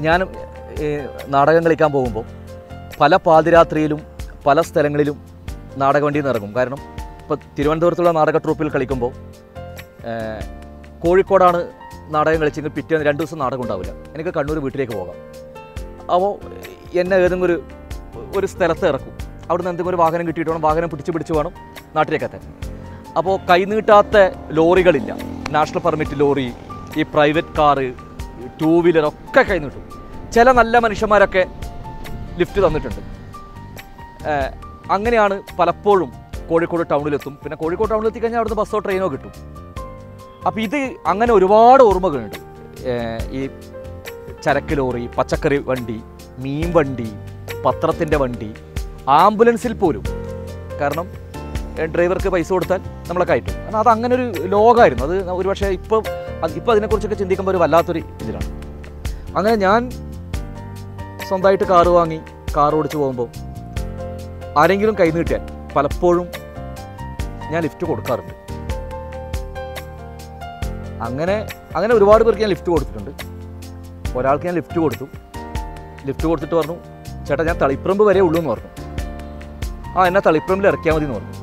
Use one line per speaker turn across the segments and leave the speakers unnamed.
ഞാൻ ഈ നാടകം കളിക്കാൻ പോകുമ്പോൾ പല പാതിരാത്രിയിലും പല സ്ഥലങ്ങളിലും നാടകവണ്ടിയിൽ നിന്ന് ഇറങ്ങും കാരണം ഇപ്പോൾ തിരുവനന്തപുരത്തുള്ള നാടക ട്രൂപ്പിൽ കളിക്കുമ്പോൾ ഏഹ്, കോഴിക്കോടാണ് നാടകം കളിച്ചെങ്കിൽ പിറ്റേന്ന് രണ്ട് ദിവസം നാടകം ഉണ്ടാവില്ല എനിക്ക് കണ്ണൂർ വീട്ടിലേക്ക് പോകാം അപ്പോൾ എന്നെ ഏതെങ്കിലും ഒരു ഒരു സ്ഥലത്ത് ഇറക്കും അവിടുന്ന് എന്തെങ്കിലും ഒരു വാഹനം കിട്ടിയിട്ട് വേണം വാഹനം പിടിച്ച് പിടിച്ച് വേണം നാട്ടിലേക്ക് എത്താൻ അപ്പോൾ കൈനീട്ടാത്ത ലോറികളില്ല നാഷണൽ പെർമിറ്റ് ലോറി ഈ പ്രൈവറ്റ് കാറ് ടൂ വീലർ ഒക്കെ കൈനീട്ടും ചില നല്ല മനുഷ്യന്മാരൊക്കെ ലിഫ്റ്റ് തന്നിട്ടുണ്ട് ഏഹ് അങ്ങനെയാണ് പലപ്പോഴും കോഴിക്കോട് ടൗണിലെത്തും പിന്നെ കോഴിക്കോട് ടൗണിലെത്തി കഴിഞ്ഞാൽ അവിടുന്ന് ബസ്സോ ട്രെയിനോ കിട്ടും അപ്പോൾ ഇത് അങ്ങനെ ഒരുപാട് ഓർമ്മകളുണ്ട് ഏഹ് ഈ ചരക്ക് ലോറി പച്ചക്കറി വണ്ടി മീൻ വണ്ടി പത്രത്തിൻ്റെ വണ്ടി ആംബുലൻസിൽ പോലും കാരണം ഏഹ് ഡ്രൈവർക്ക് പൈസ കൊടുത്താൽ നമ്മളെ കയറ്റും കാരണം അത് അങ്ങനെ ഒരു ലോകമായിരുന്നു അത് ഒരുപക്ഷെ ഇപ്പോൾ ഇപ്പോൾ അതിനെക്കുറിച്ചൊക്കെ ചിന്തിക്കുമ്പോൾ ഒരു വല്ലാത്തൊരു ഇതിലാണ് അങ്ങനെ ഞാൻ സ്വന്തമായിട്ട് കാറ് വാങ്ങി കാർ ഓടിച്ച് പോകുമ്പോൾ ആരെങ്കിലും കൈ നീട്ടിയാൽ പലപ്പോഴും ഞാൻ ലിഫ്റ്റ് കൊടുക്കാറുണ്ട് അങ്ങനെ അങ്ങനെ ഒരുപാട് പേർക്ക് ഞാൻ ലിഫ്റ്റ് കൊടുത്തിട്ടുണ്ട് ഒരാൾക്ക് ഞാൻ ലിഫ്റ്റ് കൊടുത്തു ലിഫ്റ്റ് കൊടുത്തിട്ട് പറഞ്ഞു ചേട്ടാ ഞാൻ തളിപ്പറമ്പ് വരെ ഉള്ളൂ എന്ന് പറഞ്ഞു ആ എന്നെ തളിപ്പറമ്പിൽ ഇറക്കിയാൽ മതി എന്ന് പറഞ്ഞു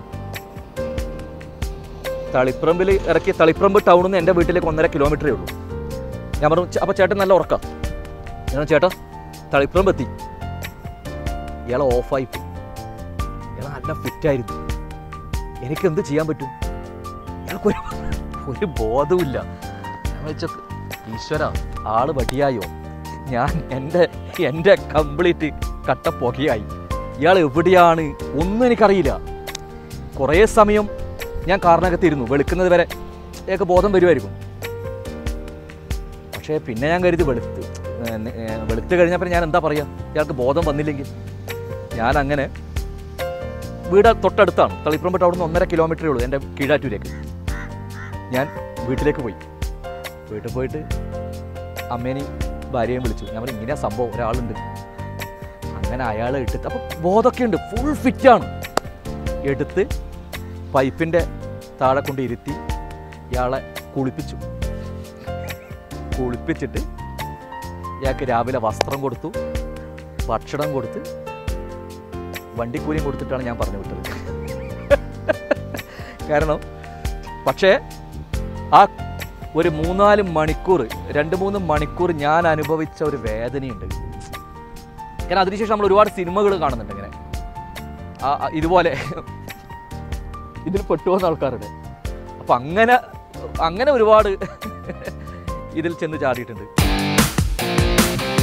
തളിപ്പറമ്പിൽ ഇറക്കി തളിപ്പറമ്പ് ടൗണിൽ നിന്ന് എൻ്റെ വീട്ടിലേക്ക് ഒന്നര കിലോമീറ്ററേ ഉള്ളൂ ഞാൻ പറഞ്ഞു "ചെ- അപ്പോൾ ചേട്ടൻ നല്ല ഉറക്കാം ഞാൻ പറഞ്ഞു, ചേട്ടാ തളിപ്പറമ്പ് എത്തി ഇയാളെ ഓഫായി പോയി ഇയാൾ നല്ല ഫിറ്റായിരുന്നു എനിക്ക് എന്ത് ചെയ്യാൻ പറ്റും ഇയാൾക്കൊരു ഒരു ബോധവുമില്ല ഞാൻ വെച്ച ഈശ്വര ആള് വടിയായോ ഞാൻ എൻ്റെ എൻ്റെ കംപ്ലീറ്റ് കട്ട പുകയായി ഇയാൾ എവിടെയാണ് ഒന്നും എനിക്കറിയില്ല കുറേ സമയം ഞാൻ കാറിനകത്തിരുന്നു വെളുക്കുന്നത് വരെ ഇയാൾക്ക് ബോധം വരുമായിരിക്കും പക്ഷേ പിന്നെ ഞാൻ കരുതി വെളുത്ത് ഏ, ഏ, വെളുത്ത് കഴിഞ്ഞപ്പോൾ ഞാൻ എന്താ പറയുക ഇയാൾക്ക് ബോധം വന്നില്ലെങ്കിൽ ഞാൻ അങ്ങനെ വീട് തൊട്ടടുത്താണ് തളിപ്പറമ്പ് അവിടെ നിന്ന് ഒന്നര കിലോമീറ്ററേ ഉള്ളൂ എൻ്റെ കീഴാറ്റൂരേക്ക് ഞാൻ വീട്ടിലേക്ക് പോയി വീട്ടിൽ പോയിട്ട് അമ്മേനെയും ഭാര്യയും വിളിച്ചു ഞാൻ പറഞ്ഞു ഇങ്ങനെ സംഭവം ഒരാളുണ്ട് അങ്ങനെ അയാളെ എടുത്ത് അപ്പോൾ ബോധമൊക്കെ ഉണ്ട് ഫുൾ ഫിറ്റാണ് എടുത്ത് പൈപ്പിൻ്റെ താഴെ കൊണ്ട് ഇരുത്തി ഇയാളെ കുളിപ്പിച്ചു കുളിപ്പിച്ചിട്ട് ഇയാൾക്ക് രാവിലെ വസ്ത്രം കൊടുത്തു ഭക്ഷണം കൊടുത്ത് വണ്ടിക്കൂലിയും കൊടുത്തിട്ടാണ് ഞാൻ പറഞ്ഞു വിട്ടത് കാരണം പക്ഷേ ആ ഒരു മൂന്നാല് മണിക്കൂർ രണ്ട് മൂന്ന് മണിക്കൂർ ഞാൻ അനുഭവിച്ച ഒരു വേദനയുണ്ട് കാരണം അതിനുശേഷം നമ്മൾ ഒരുപാട് സിനിമകൾ കാണുന്നുണ്ട് ഇങ്ങനെ ആ ആ, ഇതുപോലെ ഇതിൽ പെട്ടുപോകുന്ന ആൾക്കാരുണ്ട് അപ്പം അങ്ങനെ അങ്ങനെ ഒരുപാട് ഇതിൽ ചെന്ന് ചാടിയിട്ടുണ്ട്